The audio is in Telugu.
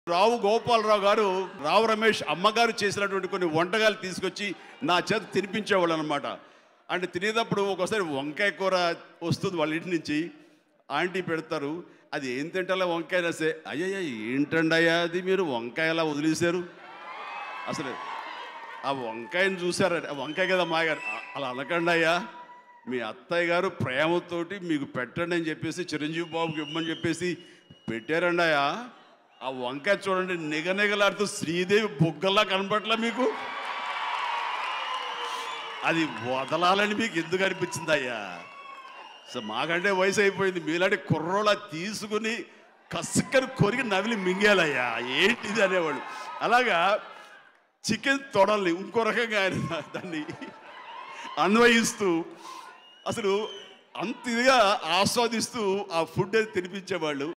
రావు గోపాలరావు గారు రావు రమేష్ అమ్మగారు చేసినటువంటి కొన్ని వంటకాలు తీసుకొచ్చి నా చేత తినిపించేవాళ్ళు అనమాట అంటే తినేటప్పుడు ఒకసారి వంకాయ కూర వస్తుంది వాళ్ళ ఇంటి నుంచి ఆంటీ పెడతారు అది ఏం తింటాలో వంకాయ రాసే అయ్యయ్య ఏంటండి అయ్యా అది మీరు వంకాయ ఎలా వదిలేశారు అసలు ఆ వంకాయని చూసారా ఆ వంకాయ కదా మాగారు అలా అనకండి అయ్యా మీ అత్తయ్య గారు ప్రేమతోటి మీకు పెట్టండి అని చెప్పేసి చిరంజీవి బాబుకి ఇవ్వమని చెప్పేసి పెట్టారండి అయ్యా ఆ వంకాయ చూడండి నిగనిగలాడుతూ శ్రీదేవి బుగ్గల్లా కనపట్లా మీకు అది వదలాలని మీకు ఎందుకు అనిపించింది అయ్యా సో మాకంటే వయసు అయిపోయింది మీలాంటి కుర్రోలా తీసుకుని కసుక్కని కొరికి నవిలి మింగేలయ్యా ఏంటిది అనేవాళ్ళు అలాగా చికెన్ తొడల్ని ఇంకో రకంగా ఆయన దాన్ని అన్వయిస్తూ అసలు అంత ఇదిగా ఆస్వాదిస్తూ ఆ ఫుడ్ తినిపించేవాళ్ళు